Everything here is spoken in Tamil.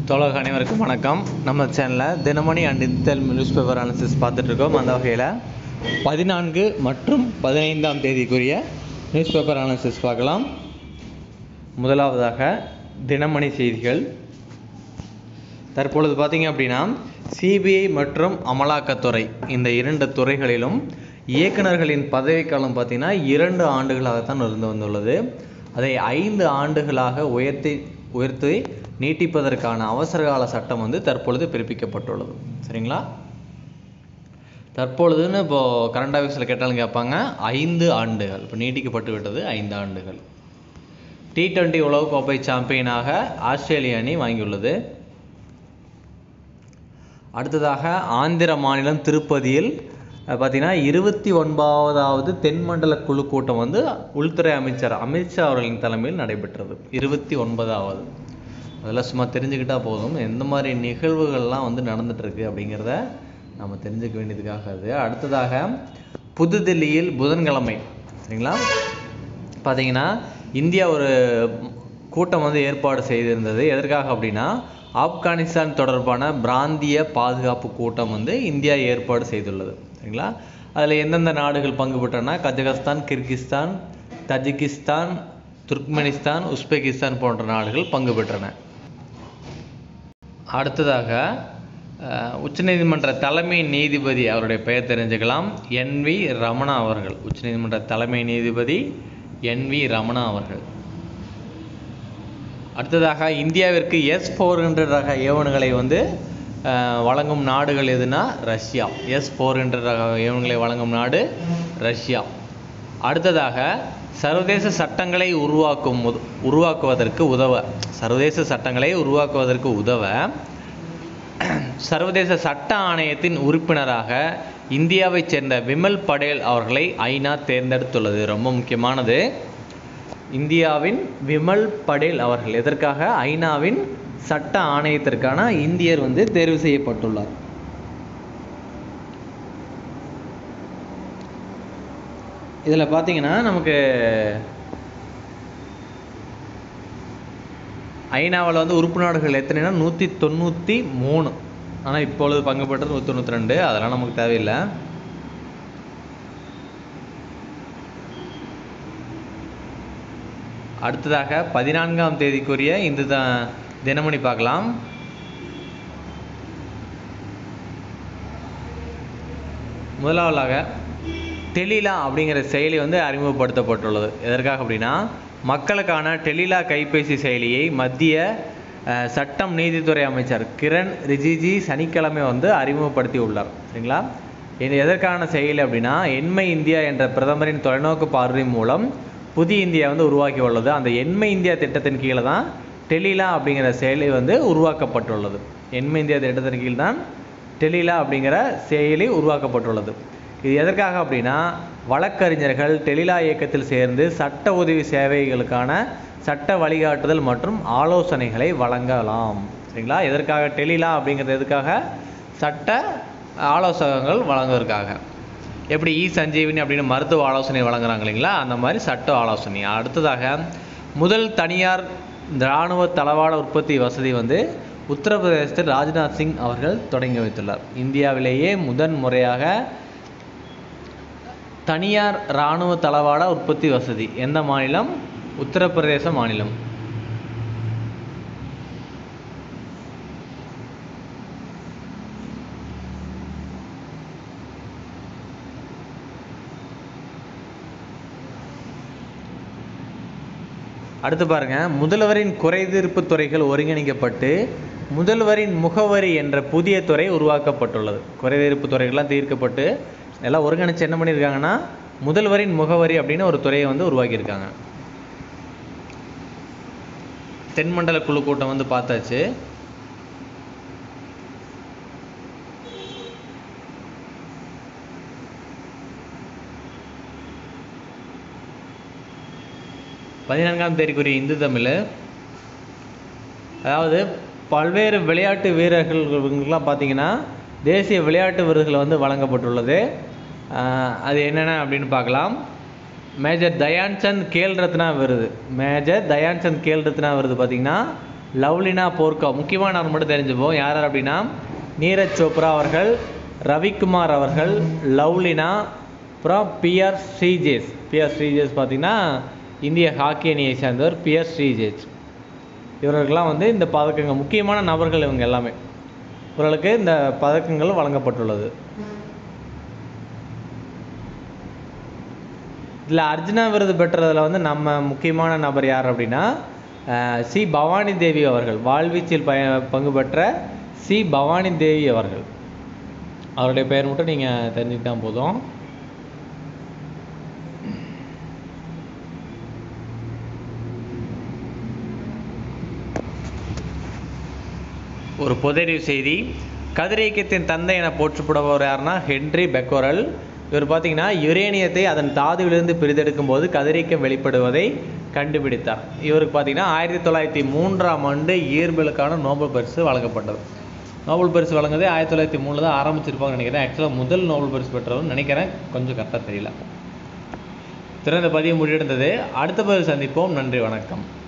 தோழக அனைவருக்கும் வணக்கம் நம்ம சேனலில் Dinamani and Intel newspaper analysis பார்த்துட்ருக்கோம் அந்த வகையில் பதினான்கு மற்றும் பதினைந்தாம் தேதிக்குரிய நியூஸ் பேப்பர் அனாலிசிஸ் பார்க்கலாம் முதலாவதாக தினமணி செய்திகள் தற்பொழுது பார்த்தீங்க அப்படின்னா சிபிஐ மற்றும் அமலாக்கத்துறை இந்த இரண்டு துறைகளிலும் இயக்குநர்களின் பதவிக்காலம் பார்த்தீங்கன்னா இரண்டு ஆண்டுகளாகத்தான் இருந்து வந்துள்ளது அதை ஐந்து ஆண்டுகளாக உயர்த்தி உயர்த்தி நீட்டிப்பதற்கான அவசரகால சட்டம் வந்து தற்பொழுது பிறப்பிக்கப்பட்டுள்ளது சரிங்களா தற்பொழுதுன்னு இப்போது கரண்ட் ஆஃபீஸில் கேட்டாலும் கேட்பாங்க ஐந்து ஆண்டுகள் இப்போ நீட்டிக்கப்பட்டு விட்டது ஐந்து ஆண்டுகள் டி டுவெண்ட்டி உலகக்கோப்பை சாம்பியனாக ஆஸ்திரேலிய அணி வாங்கியுள்ளது அடுத்ததாக ஆந்திர மாநிலம் திருப்பதியில் பார்த்தீங்கன்னா இருபத்தி ஒன்பதாவது தென்மண்டல குழு கூட்டம் வந்து உள்துறை அமைச்சர் அமித்ஷா அவர்களின் தலைமையில் நடைபெற்றது இருபத்தி ஒன்பதாவது அதெல்லாம் சும்மா தெரிஞ்சுக்கிட்டா போதும் எந்த மாதிரி நிகழ்வுகள்லாம் வந்து நடந்துட்டுருக்கு அப்படிங்கிறத நம்ம தெரிஞ்சுக்க வேண்டியதுக்காக அது அடுத்ததாக புதுதில்லியில் புதன்கிழமை சரிங்களா பார்த்தீங்கன்னா இந்தியா ஒரு கூட்டம் வந்து ஏற்பாடு செய்திருந்தது எதற்காக அப்படின்னா ஆப்கானிஸ்தான் தொடர்பான பிராந்திய பாதுகாப்பு கூட்டம் வந்து இந்தியா ஏற்பாடு செய்துள்ளது சரிங்களா அதில் எந்தெந்த நாடுகள் பங்கு பெற்றன Kazakhstan Kyrgyzstan Tajikistan Turkmenistan Uzbekistan போன்ற நாடுகள் பங்கு பெற்றன அடுத்ததாக உச்சநீதிமன்ற தலைமை நீதிபதி அவருடைய பெயர் தெரிஞ்சுக்கலாம் என் வி ரமணா அவர்கள் உச்சநீதிமன்ற தலைமை நீதிபதி என் வி ரமணா அவர்கள் அடுத்ததாக இந்தியாவிற்கு எஸ் ஃபோர் ஹண்ட்ரட் ரக ஏவுகணைகளை வந்து வழங்கும் நாடுகள் எதுனா ரஷ்யா எஸ் ஃபோர் ஹண்ட்ரட் ரக ஏவுகணைகளை வழங்கும் நாடு ரஷ்யா அடுத்ததாக சர்வதேச சட்டங்களை உருவாக்கும் உருவாக்குவதற்கு உதவ சர்வதேச சட்டங்களை உருவாக்குவதற்கு உதவ சர்வதேச சட்ட ஆணையத்தின் உறுப்பினராக இந்தியாவைச் சேர்ந்த விமல் படேல் அவர்களை ஐநா தேர்ந்தெடுத்துள்ளது ரொம்ப முக்கியமானது இந்தியாவின் விமல் படேல் அவர்கள் எதற்காக ஐநாவின் சட்ட ஆணையத்திற்கான இந்தியர் வந்து தேர்வு செய்யப்பட்டுள்ளார் இதில் பார்த்தீங்கன்னா நமக்கு ஐநாவில் வந்து உறுப்பு நாடுகள் எத்தனைனா நூற்றி தொண்ணூற்றி மூணு ஆனால் இப்பொழுது பங்கு பெற்றது நூற்றி தொண்ணூற்றி ரெண்டு அதெல்லாம் நமக்கு தேவையில்லை அடுத்ததாக பதினான்காம் தேதிக்குரிய இந்த தினமணி பார்க்கலாம் முதலாவதாக டெலிலா அப்படிங்கிற செயலி வந்து அறிமுகப்படுத்தப்பட்டுள்ளது எதற்காக அப்படின்னா மக்களுக்கான டெலிலா கைபேசி செயலியை மத்திய சட்டம் நீதித்துறை அமைச்சர் கிரண் ரிஜிஜி சனிக்கிழமை வந்து அறிமுகப்படுத்தி உள்ளார் சரிங்களா இது எதற்கான செயலி அப்படின்னா எண்மை இந்தியா என்ற பிரதமரின் தொலைநோக்கு பார்வை மூலம் புதிய இந்தியா வந்து உருவாக்கி உள்ளது அந்த எண்மை இந்தியா திட்டத்தின் கீழே தான் டெலிலா அப்படிங்கிற செயலி வந்து உருவாக்கப்பட்டுள்ளது எண்மை இந்தியா திட்டத்தின் கீழ் தான் டெலிலா அப்படிங்கிற செயலி உருவாக்கப்பட்டுள்ளது இது எதற்காக அப்படின்னா வழக்கறிஞர்கள் டெலிலா இயக்கத்தில் சேர்ந்து சட்ட உதவி சேவைகளுக்கான சட்ட வழிகாட்டுதல் மற்றும் ஆலோசனைகளை வழங்கலாம் சரிங்களா எதற்காக டெலிலா அப்படிங்கிறது எதுக்காக சட்ட ஆலோசகங்கள் வழங்குவதற்காக எப்படி இ சஞ்சீவினி அப்படின்னு மருத்துவ ஆலோசனை வழங்குறாங்க இல்லைங்களா அந்த மாதிரி சட்ட ஆலோசனை அடுத்ததாக முதல் தனியார் இராணுவ தளவாட உற்பத்தி வசதி வந்து உத்தரப்பிரதேசத்தில் ராஜ்நாத் சிங் அவர்கள் தொடங்கி வைத்துள்ளார் இந்தியாவிலேயே முதன் முறையாக தனியார் இராணுவ தளவாட உற்பத்தி வசதி எந்த மாநிலம் உத்தரப்பிரதேச மாநிலம் அடுத்து பாருங்க முதல்வரின் குறைதீர்ப்பு துறைகள் ஒருங்கிணைக்கப்பட்டு முதல்வரின் முகவரி என்ற புதிய துறை உருவாக்கப்பட்டுள்ளது குறைதீர்ப்பு துறைகள்லாம் தீர்க்கப்பட்டு எல்லாம் ஒருங்கிணைச்சு என்ன பண்ணியிருக்காங்கன்னா முதல்வரின் முகவரி அப்படின்னு ஒரு துறையை வந்து உருவாக்கியிருக்காங்க தென்மண்டல குழு கூட்டம் வந்து பார்த்தாச்சு பதினான்காம் தேதிக்குரிய இந்து தமிழ் அதாவது பல்வேறு விளையாட்டு வீரர்களுக்கெல்லாம் பார்த்தீங்கன்னா தேசிய விளையாட்டு விருதுகள் வந்து வழங்கப்பட்டுள்ளது அது என்னென்ன அப்படின்னு பார்க்கலாம் மேஜர் தயான்சந்த் கேல் ரத்னா விருது மேஜர் தயான்சந்த் கேல் ரத்னா விருது பார்த்திங்கன்னா லவ்லினா போர்க்கா முக்கியமான நபர் மட்டும் தெரிஞ்சுப்போம் யார் யார் அப்படின்னா நீரஜ் சோப்ரா அவர்கள் ரவிக்குமார் அவர்கள் லவ்லினா அப்புறம் பிஆர் ஸ்ரீஜேஷ் பிஆர் ஸ்ரீஜேஷ் பார்த்தீங்கன்னா இந்திய ஹாக்கி அணியை சேர்ந்தவர் பிஆர் ஸ்ரீஜேஷ் இவர்களுக்கெல்லாம் வந்து இந்த பதக்கங்கள் முக்கியமான நபர்கள் இவங்க எல்லாமே இவர்களுக்கு இந்த பதக்கங்கள் வழங்கப்பட்டுள்ளது இதில் அர்ஜுனா விருது பெற்றதில் வந்து நம்ம முக்கியமான நபர் யார் அப்படின்னா அஹ், சி பவானி தேவி அவர்கள் வாழ்வீச்சில் பய பங்கு பெற்ற சி பவானி தேவி அவர்கள் அவருடைய பெயர் மட்டும் நீங்கள் தெரிஞ்சுக்கிட்டா போதும் ஒரு பொதறிவு செய்தி கதிரியக்கத்தின் தந்தை என போற்றப்படுபவர் யாருன்னா ஹென்றி பெக்கோரல் இவர் பார்த்தீங்கன்னா யுரேனியத்தை அதன் தாதுவிலிருந்து பிரித்தெடுக்கும் போது கதிரியக்கம் வெளிப்படுவதை கண்டுபிடித்தார் இவருக்கு பார்த்தீங்கன்னா ஆயிரத்தி தொள்ளாயிரத்தி மூன்றாம் ஆண்டு இயற்பியலுக்கான நோபல் பரிசு வழங்கப்பட்டது நோபல் பரிசு வழங்குறதே ஆயிரத்தி தொள்ளாயிரத்தி மூணில் தான் ஆரம்பிச்சிருப்பாங்கன்னு நினைக்கிறேன் ஆக்சுவலாக முதல் நோபல் பரிசு பெற்றவர்னு நினைக்கிறேன் கொஞ்சம் கரெக்டாக தெரியல திறந்த பதிவு முடிவடைந்தது அடுத்த பதிவு சந்திப்போம் நன்றி வணக்கம்